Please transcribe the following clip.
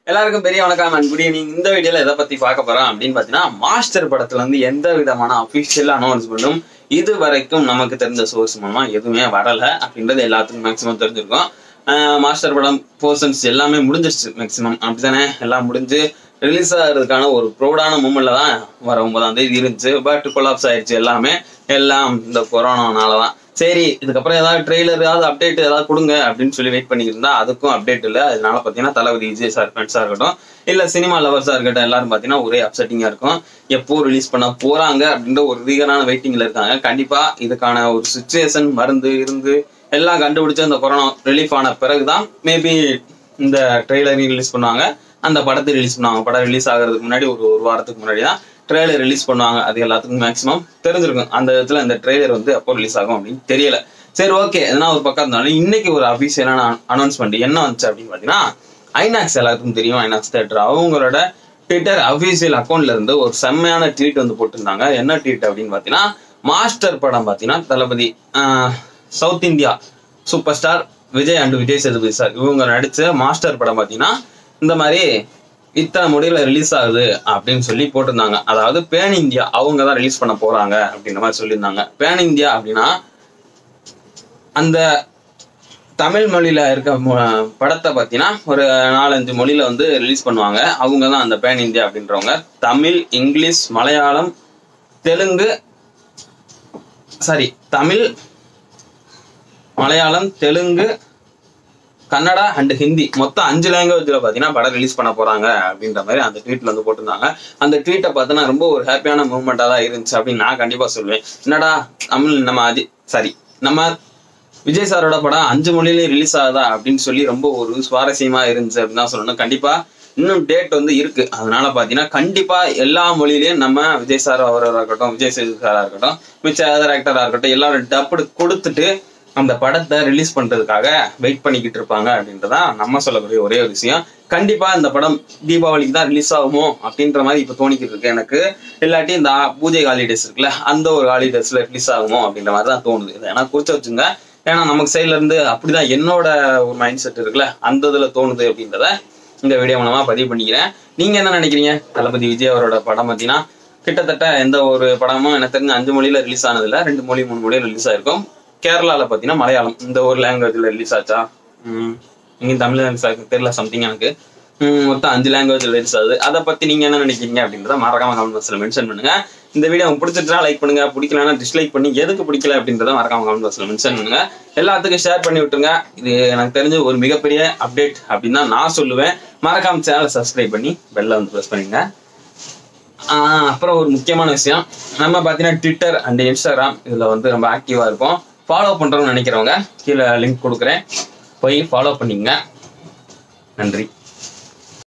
எல்லாருக்கும் பெரிய வணக்கம் அண்ட் குட் ஈவினிங் இந்த வீடியோல எதை பத்தி பார்க்க போறோம் அப்படின்னு பாத்தீங்கன்னா மாஸ்டர் படத்துல இருந்து எந்த விதமான அபிஷியல் அனௌன்ஸ்மெண்ட்டும் இது வரைக்கும் நமக்கு தெரிஞ்ச சோர்ஸ் மூலமா எதுவுமே வரல அப்படின்றது எல்லாத்துக்கும் மேக்ஸிமம் தெரிஞ்சிருக்கும் ஆஹ் மாஸ்டர் படம் போர்ஷன்ஸ் எல்லாமே முடிஞ்சிருச்சு மேக்ஸிமம் அப்படித்தானே எல்லாம் முடிஞ்சு ரிலீஸ் ஆகிறதுக்கான ஒரு ப்ரௌடான மூமெண்ட்ல தான் வர ஒன்பதாம் தேதி இருந்துச்சு பட் கொலாப்ஸ் ஆயிடுச்சு எல்லாமே எல்லாம் இந்த கொரோனானால தான் சரி இதுக்கப்புறம் ஏதாவது ட்ரெய்லர் ஏதாவது அப்டேட் ஏதாவது கொடுங்க அப்படின்னு சொல்லி வெயிட் பண்ணிட்டு இருந்தா அதுக்கும் அப்டேட் இல்லை அதனால பார்த்தீங்கன்னா தளபதி விஜய் சார் ஃப்ரெண்ட்ஸாக இருக்கட்டும் இல்லை சினிமா லவர்ஸாக இருக்கட்டும் எல்லாரும் பார்த்தீங்கன்னா ஒரே அப்செட்டிங்காக இருக்கும் எப்போ ரிலீஸ் பண்ண போறாங்க அப்படின்ற ஒரு ரீகரான வெயிட்டிங்ல இருக்காங்க கண்டிப்பா இதுக்கான ஒரு சுச்சுவேஷன் மருந்து இருந்து எல்லாம் கண்டுபிடிச்சு அந்த கொரோனா ரிலீஃப் ஆன பிறகுதான் மேபி இந்த ட்ரெய்லரையும் ரிலீஸ் பண்ணுவாங்க அந்த படத்தை ரிலீஸ் பண்ணுவாங்க படம் ரிலீஸ் ஆகிறதுக்கு முன்னாடி ஒரு ஒரு வாரத்துக்கு முன்னாடி தான் ட்ரெய்லர் ரிலீஸ் பண்ணுவாங்க அது எல்லாத்துக்கும் மேக்ஸிமம் தெரிஞ்சிருக்கும் அந்த விதத்துல இந்த ட்ரெய்லர் வந்து எப்போ ரிலீஸ் ஆகும் அப்படின்னு தெரியல சரி ஓகே எதனா ஒரு பக்கம் இருந்தாலும் இன்னைக்கு ஒரு அபிஷியலான அனௌன்ஸ்மெண்ட் என்ன வந்துச்சு அப்படின்னு பாத்தீங்கன்னா ஐநாக்ஸ் எல்லாத்துக்கும் தெரியும் ஐநாக்ஸ் தேட்டர் அவங்களோட ட்விட்டர் அபிஷியல் அக்கௌண்ட்ல இருந்து ஒரு செம்மையான ட்வீட் வந்து போட்டிருந்தாங்க என்ன ட்வீட் அப்படின்னு பாத்தீங்கன்னா மாஸ்டர் படம் பாத்தீங்கன்னா தளபதி ஆஹ், south India super star Vijay and Vijay Sethupathi sir இவங்க நடிச்ச மாஸ்டர் படம் பாத்தீங்கன்னா இந்த மாதிரி இத்தனை மொழியில ரிலீஸ் ஆகுது அப்படின்னு சொல்லி போட்டிருந்தாங்க அதாவது பேன் இந்தியா அவங்க தான் ரிலீஸ் பண்ண போறாங்க அப்படின்ற மாதிரி சொல்லியிருந்தாங்க பேன் இந்தியா அப்படின்னா அந்த தமிழ் மொழியில இருக்க மு- படத்தை பார்த்தீங்கன்னா ஒரு நாலஞ்சு மொழியில வந்து ரிலீஸ் பண்ணுவாங்க அவங்க தான் அந்த பேன் இந்தியா அப்படின்றவங்க Tamil English Malayalam Telugu sorry Tamil Malayalam Telugu Kannada and Hindi மொத்தம் அஞ்சு லாங்குவேஜ்ல பாத்தீங்கன்னா படம் ரிலீஸ் பண்ண போறாங்க அப்படின்ற மாதிரி அந்த ட்வீட்ல வந்து போட்டிருந்தாங்க அந்த ட்வீட்டை பார்த்தா ரொம்ப ஒரு ஹாப்பியான மூமெண்டா தான் இருந்துச்சு அப்படின்னு நான் கண்டிப்பா சொல்லுவேன் என்னடா தமிழ் நம்ம அஜி சாரி நம்ம விஜய் சாரோட படம் அஞ்சு மொழியிலயும் ரிலீஸ் ஆகுதா அப்படின்னு சொல்லி ரொம்ப ஒரு சுவாரஸ்யமா இருந்துச்சு அப்படின்னு தான் சொல்லணும் கண்டிப்பா இன்னும் டேட் வந்து இருக்கு அதனால பாத்தீங்கன்னா கண்டிப்பா எல்லா மொழியிலயும் நம்ம விஜய் சார் அவராக இருக்கட்டும் விஜய் சேது சாரா இருக்கட்டும் மிச்ச அதர் ஆக்டரா இருக்கட்டும் எல்லாரும் டப்பு கொடுத்துட்டு அந்த படத்தை ரிலீஸ் பண்றதுக்காக வெயிட் பண்ணிக்கிட்டு இருப்பாங்க அப்படின்றதான் நம்ம சொல்லக்கூடிய ஒரே ஒரு விஷயம் கண்டிப்பா இந்த படம் தீபாவளிக்கு தான் ரிலீஸ் ஆகுமோ அப்படின்ற மாதிரி இப்ப தோணிக்கிட்டு இருக்கு எனக்கு இல்லாட்டி இந்த பூஜை ஹாலிடேஸ் இருக்குல்ல அந்த ஒரு ஹாலிடேஸ்ல ரிலீஸ் ஆகுமோ அப்படின்ற மாதிரி தான் தோணுது இதை ஏன்னா குறிச்சு வச்சுங்க ஏன்னா நமக்கு சைட்ல இருந்து அப்படிதான் என்னோட ஒரு மைண்ட் செட் இருக்குல்ல அந்த இதுல தோணுது அப்படின்றத இந்த வீடியோ மூலமா பதிவு பண்ணிக்கிறேன் நீங்க என்ன நினைக்கிறீங்க தளபதி விஜய் அவரோட படம் பார்த்தீங்கன்னா கிட்டத்தட்ட எந்த ஒரு படமும் எனக்கு தெரிஞ்ச அஞ்சு மொழியில ரிலீஸ் ஆனதில்ல ரெண்டு மொழி மூணு மொழியில ரிலீஸ் ஆயிருக்கும் கேரளால பாத்தீங்கன்னா மலையாளம் இந்த ஒரு லாங்குவேஜ்ல ரிலீஸ் ஆச்சா ம், இங்க தமிழ் ரிலீஸ் ஆகுது தெரியல சம்திங் எனக்கு ம், மொத்தம் அஞ்சு லாங்குவேஜ்ல ரிலீஸ் ஆகுது அதை பத்தி நீங்க என்ன நினைக்கிறீங்க அப்படின்றத மறக்காம கமெண்ட் பாக்ஸ்ல மென்ஷன் பண்ணுங்க இந்த வீடியோ உங்களுக்கு பிடிச்சிட்டா லைக் பண்ணுங்க பிடிக்கலன்னா டிஸ்லைக் பண்ணி எதுக்கு பிடிக்கல அப்படின்றத மறக்காம கமெண்ட் பாக்ஸ்ல மென்ஷன் பண்ணுங்க எல்லாத்துக்கும் ஷேர் பண்ணி விட்டுருங்க இது எனக்கு தெரிஞ்ச ஒரு மிகப்பெரிய அப்டேட் அப்படின்னு தான் நான் சொல்லுவேன் மறக்காம சேனலை சப்ஸ்கிரைப் பண்ணி பெல்ல வந்து ப்ரெஸ் பண்ணிங்க ஆஹ் அப்புறம் ஒரு முக்கியமான விஷயம் நம்ம பார்த்தீங்கன்னா ட்விட்டர் அண்ட் இன்ஸ்டாகிராம் இதில் வந்து ரொம்ப ஆக்டிவாக இருப்போம் ஃபாலோ பண்ணுறோம்னு நினைக்கிறவங்க கீழே லிங்க் கொடுக்குறேன் போய் ஃபாலோ பண்ணிங்க நன்றி